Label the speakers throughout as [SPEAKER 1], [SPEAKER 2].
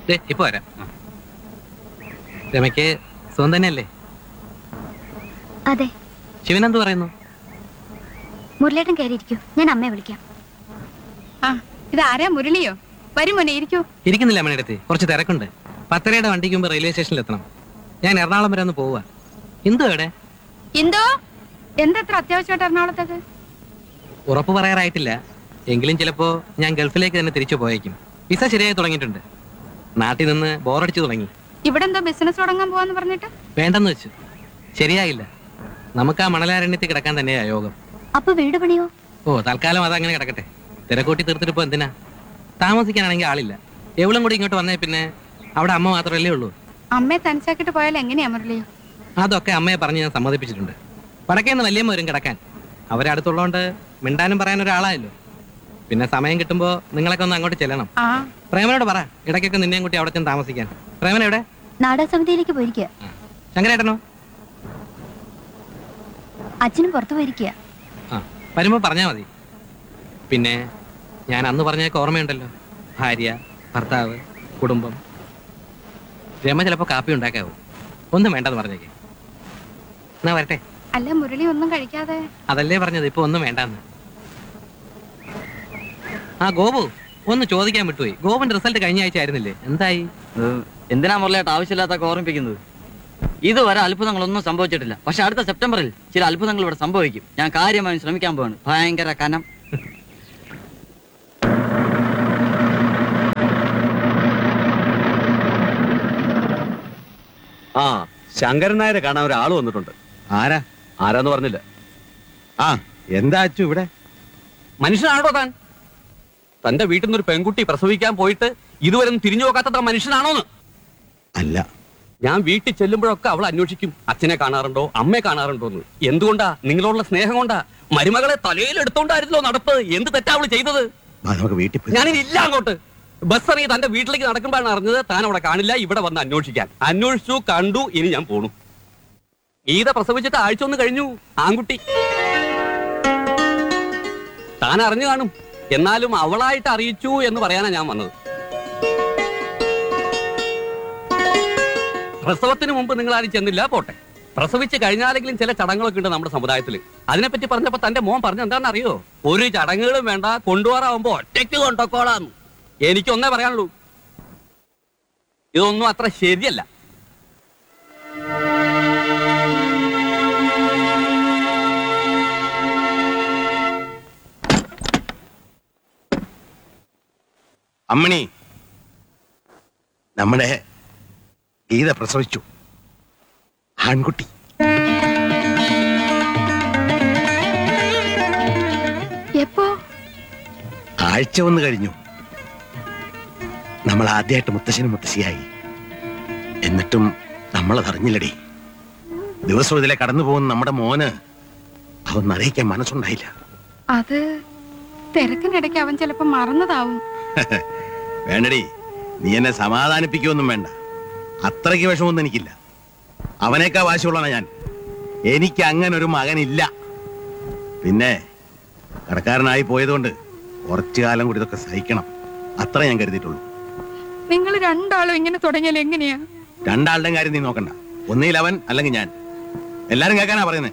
[SPEAKER 1] ദേ, ഇപ്പൊ വരാം രമയ്ക്ക് സുഖം തന്നെയല്ലേ
[SPEAKER 2] അതെ
[SPEAKER 1] ശിവനെന്ത് പറയുന്നു
[SPEAKER 2] മുരളേട്ടൻ കയറിയിരിക്കൂ ഞാൻ അമ്മയെ വിളിക്കാം
[SPEAKER 3] ആ ഇത് ആരാ മുരളിയോ വരും മോനെ ഇരിക്കൂ
[SPEAKER 1] ഇരിക്കുന്നില്ല അമ്മയുടെ കുറച്ച് തിരക്കുണ്ട് പത്തരയുടെ വണ്ടിക്ക് മുമ്പ് റെയിൽവേ സ്റ്റേഷനിൽ എത്തണം ഞാൻ എറണാകുളം വരെ ഒന്ന് പോവുക എന്തു എവിടെ
[SPEAKER 3] എന്തോ എന്തത്ര അത്യാവശ്യമായിട്ട് എറണാകുളത്തേക്ക്
[SPEAKER 1] ഉറപ്പ് പറയാറായിട്ടില്ല എങ്കിലും ചിലപ്പോ ഞാൻ ഗൾഫിലേക്ക് തന്നെ തിരിച്ചു പോയേക്കും വിസ ശരിയായി തുടങ്ങിയിട്ടുണ്ട് നാട്ടിൽ നിന്ന് ബോറടിച്ചു തുടങ്ങി
[SPEAKER 3] ഇവിടെ എന്തോ ബിസിനസ് തുടങ്ങാൻ പോവാന്ന് പറഞ്ഞിട്ട്
[SPEAKER 1] വേണ്ടെന്ന് വെച്ചു ശരിയായില്ല നമുക്ക് ആ മണലാരണ്യത്തിൽ കിടക്കാൻ തന്നെയാ യോഗം
[SPEAKER 2] അപ്പൊ വീട് പണിയോ
[SPEAKER 1] ഓ തൽക്കാലം അതങ്ങനെ കിടക്കട്ടെ തിരക്കൂട്ടി തീർത്തിട്ട് ഇപ്പൊ എന്തിനാ താമസിക്കാനാണെങ്കിൽ ആളില്ല എവളും കൂടി ഇങ്ങോട്ട് വന്നേ പിന്നെ അവിടെ അമ്മ മാത്രമല്ലേ ഉള്ളൂ
[SPEAKER 3] അമ്മയെ തനിച്ചാക്കിട്ട് പോയാൽ എങ്ങനെയാ മുരളി
[SPEAKER 1] അതൊക്കെ അമ്മയെ പറഞ്ഞ് ഞാൻ സമ്മതിപ്പിച്ചിട്ടുണ്ട് വടക്കേന്ന് വല്യമ്മ വരും കിടക്കാൻ അവരടുത്തുള്ളതുകൊണ്ട് മിണ്ടാനും പറയാൻ ഒരാളായല്ലോ പിന്നെ സമയം കിട്ടുമ്പോൾ നിങ്ങളൊക്കെ ഒന്ന് അങ്ങോട്ട് ചെല്ലണം
[SPEAKER 3] ആ
[SPEAKER 1] പ്രേമനോട് പറ ഇടയ്ക്കൊക്കെ നിന്നെയും കൂട്ടി അവിടെ ചെന്ന് താമസിക്കാൻ പ്രേമൻ എവിടെ
[SPEAKER 2] നാടകസമിതിയിലേക്ക് പോയിരിക്കുക
[SPEAKER 1] ആ. ശങ്കരേട്ടനോ
[SPEAKER 2] അച്ഛനും പുറത്തു പോയിരിക്കുക
[SPEAKER 1] ആ വരുമ്പോൾ പറഞ്ഞാൽ മതി പിന്നെ ഞാൻ അന്ന് പറഞ്ഞതൊക്കെ ഓർമ്മയുണ്ടല്ലോ ഭാര്യ ഭർത്താവ് കുടുംബം രമ ചിലപ്പോൾ കാപ്പി ഉണ്ടാക്കാവും ഒന്നും വേണ്ടെന്ന് പറഞ്ഞേക്ക് എന്നാ വരട്ടെ
[SPEAKER 3] അല്ല മുരളി ഒന്നും കഴിക്കാതെ
[SPEAKER 1] അതല്ലേ പറഞ്ഞത് ഇപ്പൊ ഒന്നും വേണ്ടാന്ന് ആ ഗോപു ഒന്ന് ചോദിക്കാൻ വിട്ടുപോയി ഗോപുന്റെ റിസൾട്ട് കഴിഞ്ഞ ആഴ്ച ആയിരുന്നില്ലേ എന്തായി
[SPEAKER 4] ഏഹ്, എന്തിനാ മുരളിയായിട്ട് ആവശ്യമില്ലാത്തൊക്കെ ഓർമ്മിപ്പിക്കുന്നത് ഇതുവരെ അത്ഭുതങ്ങളൊന്നും സംഭവിച്ചിട്ടില്ല പക്ഷെ അടുത്ത സെപ്റ്റംബറിൽ ചില അത്ഭുതങ്ങൾ ഇവിടെ സംഭവിക്കും ഞാൻ കാര്യമായി ശ്രമിക്കാൻ പോവാണ് ഭയങ്കര കനം
[SPEAKER 5] ആ ശങ്കരൻ നായരെ കാണാൻ ഒരാൾ വന്നിട്ടുണ്ട്
[SPEAKER 6] ആരാ
[SPEAKER 5] ആരാന്ന് പറഞ്ഞില്ല
[SPEAKER 6] ആ എന്താ അച്ചു ഇവിടെ
[SPEAKER 5] മനുഷ്യനാണോ താൻ തന്റെ വീട്ടിൽ നിന്ന് ഒരു പെൺകുട്ടി പ്രസവിക്കാൻ പോയിട്ട് ഇതുവരെ ഒന്നും തിരിഞ്ഞു നോക്കാത്ത താൻ മനുഷ്യനാണോന്ന്
[SPEAKER 6] അല്ല
[SPEAKER 5] ഞാൻ വീട്ടിൽ ചെല്ലുമ്പോഴൊക്കെ അവൾ അന്വേഷിക്കും അച്ഛനെ കാണാറുണ്ടോ അമ്മയെ കാണാറുണ്ടോ എന്ന് എന്തുകൊണ്ടാ നിങ്ങളോടുള്ള സ്നേഹം കൊണ്ടാ മരുമകളെ തലയിൽ എടുത്തോണ്ടായിരുന്നല്ലോ നടപ്പ് എന്ത് തെറ്റാ അവള് ചെയ്തത്
[SPEAKER 6] വാ, നമുക്ക് വീട്ടിൽ പോയി
[SPEAKER 5] ഞാനിനി ഇല്ല അങ്ങോട്ട് ബസ് ഇറങ്ങി തന്റെ വീട്ടിലേക്ക് നടക്കുമ്പോഴാണ് അറിഞ്ഞത് താൻ അവിടെ കാണില്ല ഇവിടെ വന്ന് അന്വേഷിക്കാൻ അന്വേഷിച്ചു കണ്ടു ഇനി ഞാൻ പോണു ഗീത പ്രസവിച്ചിട്ട് ആഴ്ച ഒന്ന് കഴിഞ്ഞു ആൺകുട്ടി താൻ അറിഞ്ഞു കാണും എന്നാലും അവളായിട്ട് അറിയിച്ചു എന്ന് പറയാനാ ഞാൻ വന്നത് പ്രസവത്തിന് മുമ്പ് നിങ്ങൾ ആരും ചെന്നില്ല പോട്ടെ പ്രസവിച്ച് കഴിഞ്ഞാലെങ്കിലും ചില ചടങ്ങുകളൊക്കെ ഉണ്ട് നമ്മുടെ സമുദായത്തിൽ അതിനെപ്പറ്റി പറഞ്ഞപ്പോ തന്റെ മോൻ പറഞ്ഞ എന്താണെന്ന് അറിയോ ഒരു ചടങ്ങുകളും വേണ്ട കൊണ്ടുപോകാറാവുമ്പോ ഒറ്റയ്ക്ക് കൊണ്ടോക്കോളാന്ന് എനിക്കൊന്നേ പറയാനുള്ളൂ ഇതൊന്നും അത്ര ശരിയല്ല
[SPEAKER 6] അമ്മണി നമ്മുടെ ഗീത പ്രസവിച്ചു ആൺകുട്ടി
[SPEAKER 3] എപ്പോ
[SPEAKER 6] ആഴ്ച ഒന്ന് കഴിഞ്ഞു നമ്മൾ ആദ്യമായിട്ട് മുത്തശ്ശനും മുത്തശ്ശിയായി എന്നിട്ടും നമ്മളത് അറിഞ്ഞില്ലടി ദിവസവും ഇതിലെ കടന്നു പോകുന്ന നമ്മുടെ മോന് അവൻ അറിയിക്കാൻ മനസ്സുണ്ടായില്ല
[SPEAKER 3] അത് തിരക്കിനിടയ്ക്ക് അവൻ ചിലപ്പോ മറന്നതാവും
[SPEAKER 6] വേണ്ടടി നീ എന്നെ സമാധാനിപ്പിക്കുകയൊന്നും വേണ്ട അത്രയ്ക്ക് വിഷമൊന്നും എനിക്കില്ല അവനേക്കാ വാശിയുള്ളതാണ് ഞാൻ എനിക്ക് അങ്ങനെ ഒരു മകനില്ല പിന്നെ കടക്കാരനായി പോയതുകൊണ്ട് കുറച്ചു കാലം കൂടി ഇതൊക്കെ സഹിക്കണം അത്ര ഞാൻ കരുതിയിട്ടുള്ളൂ
[SPEAKER 3] നിങ്ങൾ രണ്ടാളും ഇങ്ങനെ തുടങ്ങിയാൽ എങ്ങനെയാ
[SPEAKER 6] രണ്ടാളുടെയും കാര്യം നീ നോക്കണ്ട ഒന്നിയിൽ അവൻ അല്ലെങ്കിൽ ഞാൻ എല്ലാരും കേൾക്കാനാ പറയുന്നത്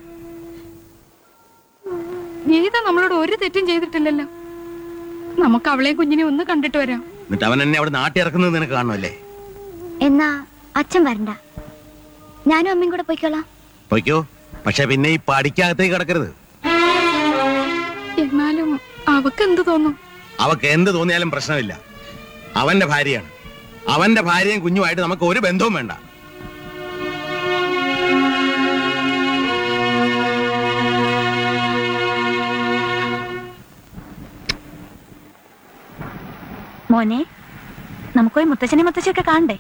[SPEAKER 3] ഗീത നമ്മളോട് ഒരു തെറ്റും ചെയ്തിട്ടില്ലല്ലോ നമുക്ക് അവളെയും കുഞ്ഞിനെ ഒന്ന് കണ്ടിട്ട് വരാം
[SPEAKER 6] എന്നിട്ട് അവൻ എന്നെ അവിടെ നാട്ടി ഇറക്കുന്നത് നിനക്ക് കാണുമല്ലേ
[SPEAKER 2] എന്നാ അച്ഛൻ വരണ്ട ഞാനും അമ്മയും കൂടെ പോയിക്കോളാം
[SPEAKER 6] പൊയ്ക്കോ പക്ഷെ പിന്നെ ഈ പടിക്കകത്തേക്ക് കിടക്കരുത്
[SPEAKER 3] എന്നാലും അവക്ക് എന്ത് തോന്നും
[SPEAKER 6] അവക്ക് എന്ത് തോന്നിയാലും പ്രശ്നമില്ല അവന്റെ ഭാര്യയാണ് അവന്റെ ഭാര്യയും കുഞ്ഞുമായിട്ട് നമുക്ക് ഒരു ബന്ധവും വേണ്ട
[SPEAKER 2] മോനെ നമുക്ക് പോയി മുത്തച്ഛനെ മുത്തശ്ശിയൊക്കെ കാണണ്ടേ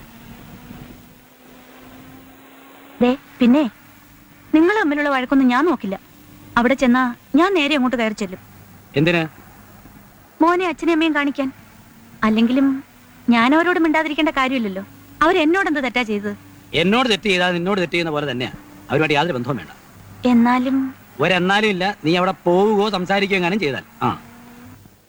[SPEAKER 2] ദേ പിന്നെ നിങ്ങൾ തമ്മിലുള്ള വഴക്കൊന്നും ഞാൻ നോക്കില്ല അവിടെ ചെന്നാ ഞാൻ നേരെ അങ്ങോട്ട് കയറി ചെല്ലും
[SPEAKER 1] എന്തിനാ
[SPEAKER 2] മോനെ അച്ഛനെയും അമ്മയും കാണിക്കാൻ അല്ലെങ്കിലും ഞാൻ അവരോട് മിണ്ടാതിരിക്കേണ്ട കാര്യമില്ലല്ലോ അവരെന്നോടെന്ത് തെറ്റാ ചെയ്തത്
[SPEAKER 4] എന്നോട് തെറ്റ് ചെയ്താൽ നിന്നോട് തെറ്റ് ചെയ്യുന്ന പോലെ തന്നെയാ അവരുമായിട്ട് യാതൊരു ബന്ധവും വേണ്ട
[SPEAKER 2] എന്നാലും
[SPEAKER 4] ഒരെന്നാലും ഇല്ല നീ അവിടെ പോവുകയോ സംസാരിക്കുകയോ എങ്ങാനും ചെയ്താൽ ആ